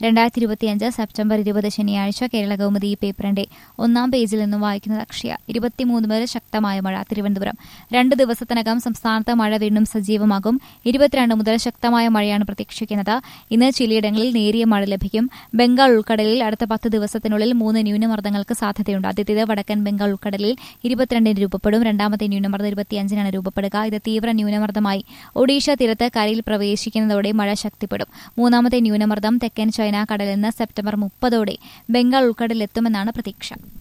രണ്ടായിരത്തി ഇരുപത്തിയഞ്ച് സെപ്റ്റംബർ ഇരുപത് ശനിയാഴ്ച കേരള കൗമുദി ഈ പേപ്പറിന്റെ ഒന്നാം പേജിൽ നിന്നും വായിക്കുന്നത് അക്ഷയ ഇരുപത്തിമൂന്ന് മുതൽ ശക്തമായ മഴ തിരുവനന്തപുരം രണ്ട് ദിവസത്തിനകം സംസ്ഥാനത്ത് മഴ വീണ്ടും സജീവമാകും ഇരുപത്തിരണ്ട് മുതൽ ശക്തമായ മഴയാണ് പ്രതീക്ഷിക്കുന്നത് ഇന്ന് ചിലയിടങ്ങളിൽ നേരിയ മഴ ലഭിക്കും ബംഗാൾ ഉൾക്കടലിൽ അടുത്ത പത്ത് ദിവസത്തിനുള്ളിൽ മൂന്ന് ന്യൂനമർദ്ദങ്ങൾക്ക് സാധ്യതയുണ്ട് ആദ്യത്തേത് വടക്കൻ ബംഗാൾ ഉൾക്കടലിൽ ഇരുപത്തിരണ്ടിന് രൂപപ്പെടും രണ്ടാമത്തെ ന്യൂനമർദ്ദം ഇരുപത്തിയഞ്ചിനാണ് രൂപപ്പെടുക ഇത് തീവ്ര ന്യൂനമർദ്ദമായി ഒഡീഷ തീരത്ത് കരയിൽ പ്രവേശിക്കുന്നതോടെ മഴ ശക്തിപ്പെടും മൂന്നാമത്തെ ന്യൂനമർദ്ദം തെക്കൻ ചൈന കടലിൽ നിന്ന് സെപ്റ്റംബർ മുപ്പതോടെ ബംഗാൾ ഉൾക്കടലിലെത്തുമെന്നാണ് പ്രതീക്ഷ